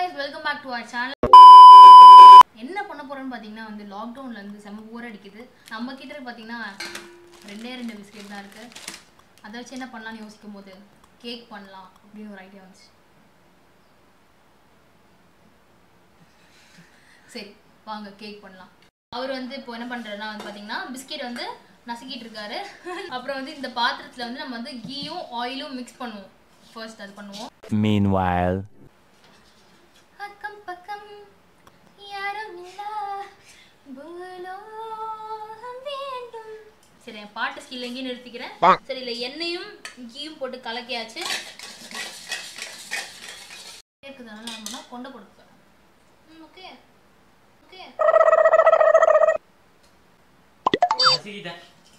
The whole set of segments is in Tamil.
Guys welcome back to our channel என்ன பண்ண போறோம்னு பார்த்தீங்கன்னா வந்து லாக்டவுன்ல இருந்து செம்ம போர் அடிக்குது நம்ம கிட்ட பார்த்தீங்கன்னா ரெண்டே ரெண்டு பிஸ்கெட் தான் இருக்கு அதை வச்சு என்ன பண்ணலாம்னு யோசிக்கும் போது கேக் பண்ணலாம் அப்படின்னு ஒரு ஐடியா வந்துச்சு சரி வாங்க கேக் பண்ணலாம் அவர் வந்து இப்போ என்ன பண்றாருன்னா வந்து பார்த்தீங்கன்னா பிஸ்கெட் வந்து நசுக்கிட்டு இருக்காரு அப்புறம் வந்து இந்த பாத்திரத்தில் வந்து நம்ம வந்து கீயும் ஆயிலும் மிக்ஸ் பண்ணுவோம் ஃபர்ஸ்ட் அது பண்ணுவோம் Meanwhile. அக்கம் பக்கம் யாரும் இல்லா பூலோகம் வேண்டும் சரி என் பாட்டு ஸ்கில் எங்கேயும் நிறுத்திக்கிறேன் சரி இல்லை எண்ணெயும் கீயும் போட்டு கலக்கியாச்சு இருக்குதுனால நம்ம கொண்ட கொடுப்பேன் ஓகே ஓகே நசுக்கிட்டேன்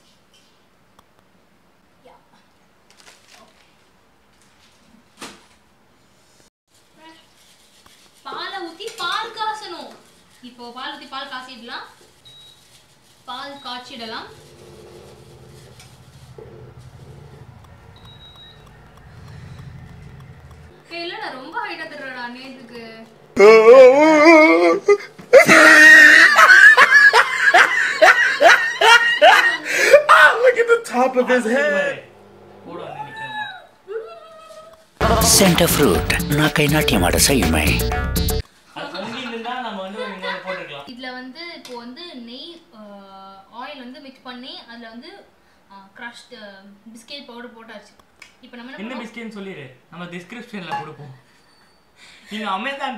பாலை ஊத்தி பால் காசணும் இப்போ பால் ஊத்தி பால் காசிடலாம் பால் காய்ச்சிடலாம் ஏய், இல்லடா ரொம்ப ஹைட்டா தர்றடா நேத்துக்கு Look at the top of his head. கூட வந்து நிக்கிறோமா ಸೆಂಟರ್ ಫ್ರೂಟ್ ನಾಲ್ಕೈ ನಾಟ್ಯ ಮಾಡ ಸೈಮೈ அது பொங்கி இருந்தா நம்ம வந்து இங்க ஒண்ணு போட்டுக்கலாம் இதுல வந்து இப்போ வந்து நெய் ஆயில் வந்து மிக்ஸ் பண்ணி அதுல வந்து க்ரஷ்ட் பிஸ்கெட் பவுடர் போட்டாச்சு இப்போ நம்ம என்ன என்ன பண்ணுவோம் பிஸ்கெட்னு சொல்லிடு நம்ம டிஸ்கிரிப்ஷன்ல கொடுப்போம் நீங்க அமேசான்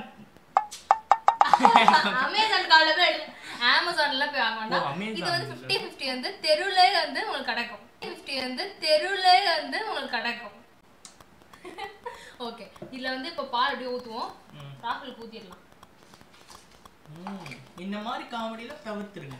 அமேசான் கால்ல போய் எடுத்து அமேசான்ல போய் வாங்க ஓ, வேண்டாம் Amazon இது வந்து இல்ல. ஃபிஃப்டி ஃபிஃப்டி வந்து தெருவுல வந்து உங்களுக்கு கிடைக்கும் ஃபிஃப்டி வந்து தெருவுல வந்து உங்களுக்கு கிடைக்கும் ஓகே இதுல வந்து இப்போ பால் அப்படியே ஊத்துவோம் ம். ராகுலுக்கு ஊத்திடலாம் ம், இந்த மாதிரி காமெடியில தவிர்த்துருங்க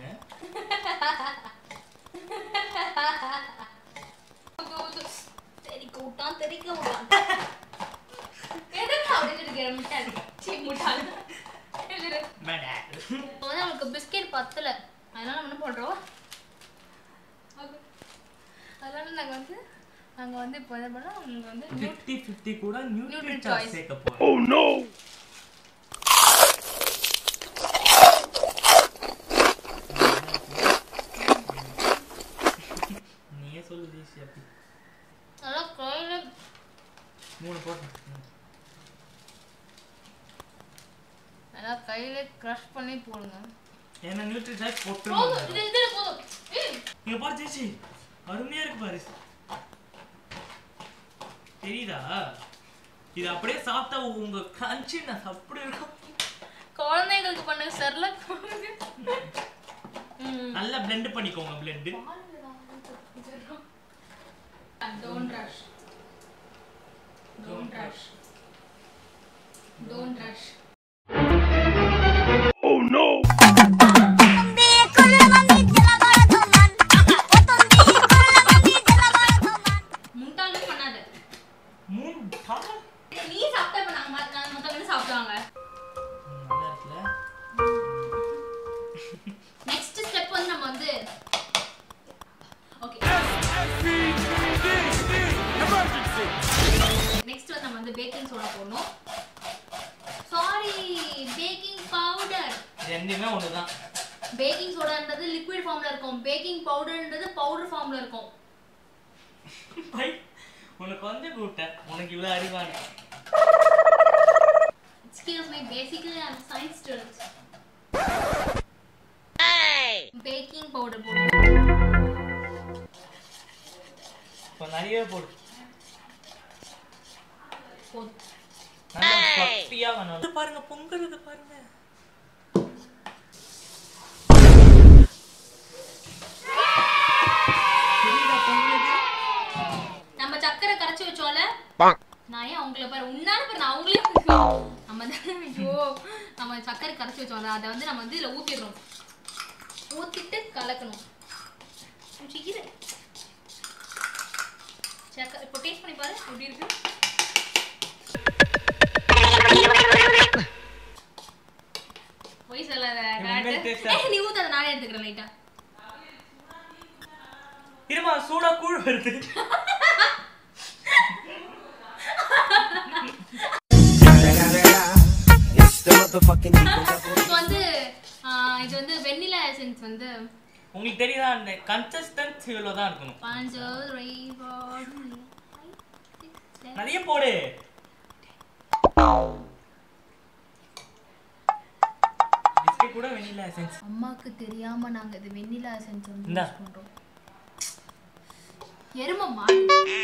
ஊத்து, ஊத்து. தெறிக்க விட்டான் தெறிக்க விட்டான் எதுக்கு அப்படின்னு இருக்கிற முட்டாள் சீ முட்டாள் எழுதுரு. மேடம் இப்போ வந்து அவங்களுக்கு பிஸ்கெட் பத்தல அதனால நம்ம என்ன பண்றோம் Okay. அதனால நாங்க வந்து நாங்க வந்து இப்போ என்ன பண்ணோம் உங்களுக்கு வந்து நியூ- ஃபிஃப்டி ஃபிஃப்டி கூட Nutrient நியூட்ரின் choice. சேர்க்க போறோம் Oh no! நீயே சொல்லு ஜெய்சி அப்படி நல்லா கையில மூணு போட்டேன் ம். நல்லா கையில க்ரஷ் பண்ணி போடுங்க ஏன்னா நியூட்ரின் சாய்ஸ் போதும் போட்டு இது இதுல போதும் ஏய், இங்க பாரு ஜெய்சி அருமையா இருக்கு பாரு தெரியுதா இது அப்படியே சாப்பிட்டா உங்க கிரன்ச்சினஸ் அப்படி இருக்கும் குழந்தைங்களுக்கு பண்ண சரில ம் நல்லா blend பண்ணிக்கோங்க blend Don't rush. Don't rush. Don't rush. Oh no! முட்டாளே பண்ணாத மூணு தாள நீ சாப்பிட்டா இப்ப நாங்க மத்த- நாங்க மத்தவங்க என்ன சாப்பிடுவாங்க நல்லா இருக்குல்ல நெக்ஸ்ட் ஸ்டெப் வந்து நம்ம வந்து ஓகே நெக்ஸ்ட் வந்து நம்ம வந்து பேக்கிங் சோடா போடணும் சாரி பேக்கிங் பவுடர் ரெண்டுமே ஒண்ணுதான் பேக்கிங் சோடான்றது லிக்விட் ஃபார்ம்ல இருக்கும் பேக்கிங் பவுடர்ன்றது பவுடர் ஃபார்ம்ல இருக்கும் பை உனக்கு வந்து கூப்பிட்டேன் உனக்கு இவ்வளவு அறிவான excuse me basically I am science student baking powder போடுவோம் இப்போ நிறைய போடு போதும் நல்லா சக்தியா வேணும் இது பாருங்க பொங்குறது பாருங்க தெரியுதா பொங்குறது நம்ம சக்கரை கரைச்சி வச்சோம்ல நான் ஏன் அவங்கள பாரு உன்னால பாரு நான் அவங்களே நம்ம தானே ஐயோ நம்ம சக்கரை கரைச்சி வச்சோம்ல அதை வந்து நம்ம வந்து இதுல ஊத்திடுறோம் ஊத்திட்டு கலக்கணும் கொஞ்சம் இரு சக்கரை இப்போ டேஸ்ட் பண்ணி பாரு எப்படி இருக்கு பொய் சொல்லாத உண்மையிலே காட்டு. taste ஆ ஏய், நீ ஊத்தாத நானே எடுத்துக்கிறேன் லைட்டா இருமா சூடா கூழ் வருது இப்போ வந்து ஆ, இது வந்து வெண்ணிலா எசன்ஸ் வந்து உங்களுக்கு தெரியுதா அந்த கன்சிஸ்டன்ஸ் இவ்வளோ தான் இருக்கணும் பாஞ்சோ த்ரீ ஃபோர் நிறைய போடு பிஸ்கெட் கூட வெனிலா எசன்ஸ் அம்மாக்கு தெரியாம நாங்க இது வெண்ணிலா எசன்ஸ் வந்து இந்தா. யூஸ் பண்றோம் எரும மாடு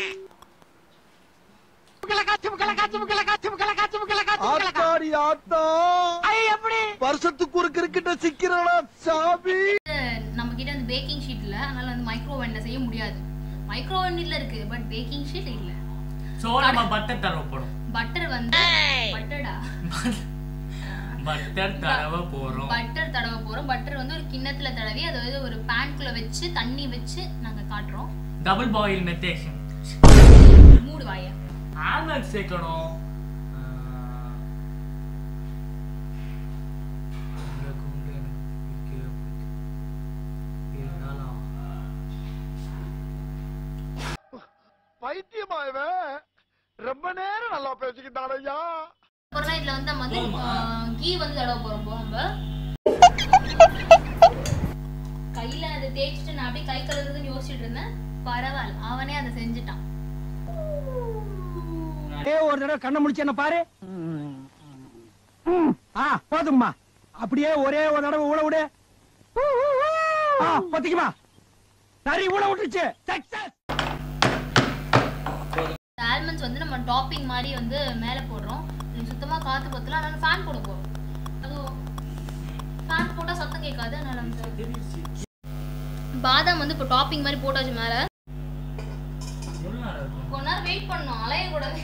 ஆத்தாடி ஆத்தா வருஷத்துக்கு ஒரு கிரிக்கெட்ட சிக்கிறானா சாமி நம்ம கிட்ட வந்து பேக்கிங் ஷீட் இல்ல அதனால வந்து மைக்ரோவேவ்ல செய்ய முடியாது மைக்ரோவேவ்ல இருக்கு பட் பேக்கிங் ஷீட் இல்ல ஸோ நம்ம பட்டர் தடவை போடும் பட்டர் வந்து பட்டடா பட்டர் தடவை போகிறோம் பட்டர் தடவ போறோம் பட்டர் வந்து ஒரு கிண்ணத்துல தடவி அதை வந்து ஒரு பேன்குள்ள வச்சு தண்ணி வச்சு நாங்க காட்டுறோம் டபுள் பாயில் மெத்தேஷன் மூடு வாய ஆல்மண்ட் சேர்க்கணும் ஆஹ், இந்த குண்டு எனக்கு கீழே போயிட்டு. இருந்தாலும் பைத்தியமா இவன் ரொம்ப நேரம் நல்லா பேசிக்கிட்டான் ஐயா அப்புறம் இதுல வந்து நம்ம வந்து போதுமா? கீ வந்து தடவ போறோம் போ நம்ம கையில அதை தேய்ச்சிட்டு நான் அப்படியே கை கழுவுறதுன்னு யோசிச்சுட்டு இருந்தேன் பரவாயில்ல அவனே அதை செஞ்சுட்டான் ஒரே ஒரு தடவை கண்ணை முடிச்சு என்ன பாரு ஆ போதும்மா அப்படியே ஒரே ஒரு தடவை ஊழ விடு ஆ பத்திக்குமா சரி ஊழ விட்டுருச்சு சக்சஸ் ஆல்மண்ட்ஸ் வந்து நம்ம டாப்பிங் மாதிரி வந்து மேல போடுறோம் இது சுத்தமா காத்து பத்தல அதனால ஃபேன் போட போறோம் அது ஃபேன் போட்டா சத்தம் கேட்காது அதனால வந்து பாதாம் வந்து இப்போ டாப்பிங் மாதிரி போட்டாச்சு மேல எவ்வளோ நேரம் இருக்கும் கொஞ்ச நேரம் வெயிட் பண்ணணும் அலைய கூடாது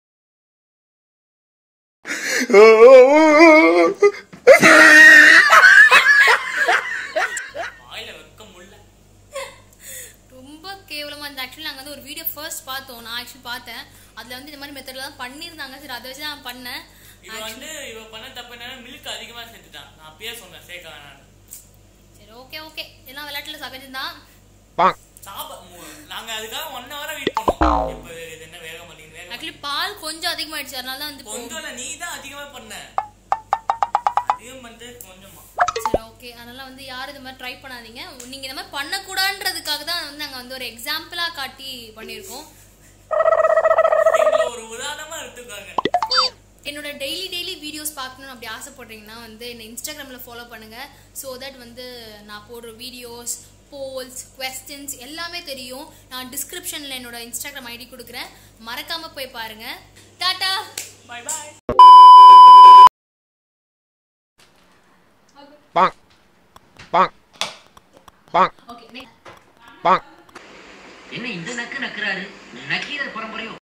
வாயில வைக்க முடியல ரொம்ப கேவலமா இந்த ஆக்சுவலி நாங்க வந்து ஒரு வீடியோ ஃபர்ஸ்ட் பார்த்தோம் நான் ஆக்சுவலி பார்த்தேன் அதுல வந்து இந்த மாதிரி மெத்தட்ல தான் பண்ணியிருந்தாங்க சரி அதை வச்சு நான் பண்ணேன் இவ வந்து இவ பண்ண தப்பு என்னன்னா மில்க் அதிகமா சேர்த்துட்டான் நான் அப்பயே சொன்னேன் சேர்க்க வேணாம்னு சரி ஓகே ஓகே எல்லாம் விளையாட்டுல சகஜம்தான் சாப்ப மு- நாங்க அதுக்காக ஒன் ஹவரா வெயிட் பண்ணோம் இப்ப இது என்ன வேக மாட்டேங்குது வேக ஆக்சுவலி பால் கொஞ்சம் அதிகமாயிடுச்சு அதனால தான் வந்து இப்போ- கொஞ்சம் இல்ல நீ தான் அதிகமா பண்ண அதிகம் பண்ணிட்டு கொஞ்சமா சரி ஓகே அதனால வந்து யாரும் இது மாதிரி ட்ரை பண்ணாதீங்க நீங்க இந்த மாதிரி பண்ணக்கூடாதுன்றதுக்காக தான் வந்து நாங்க வந்து ஒரு எக்ஸாம்பிளா காட்டி பண்ணியிருக்கோம் எங்களை ஒரு உதாரணமா எடுத்துக்காங்க என்னோட டெய்லி டெய்லி வீடியோஸ் பார்க்கணும்னு அப்படி ஆசைப்படுறீங்கன்னா வந்து என்னை இன்ஸ்டாகிராமில் ஃபாலோ பண்ணுங்க ஸோ தட் வந்து நான் போடுற வீடியோஸ் போல்ஸ் கொஸ்டின்ஸ் எல்லாமே தெரியும் நான் டிஸ்கிரிப்ஷனில் என்னோட இன்ஸ்டாகிராம் ஐடி கொடுக்குறேன் மறக்காம போய் பாருங்க tata bye bye Bonk. Bonk. Bonk. Okay Bonk. என்ன இந்த நக்கு நக்குறாரு நக்கீரர் பரம்பரையோ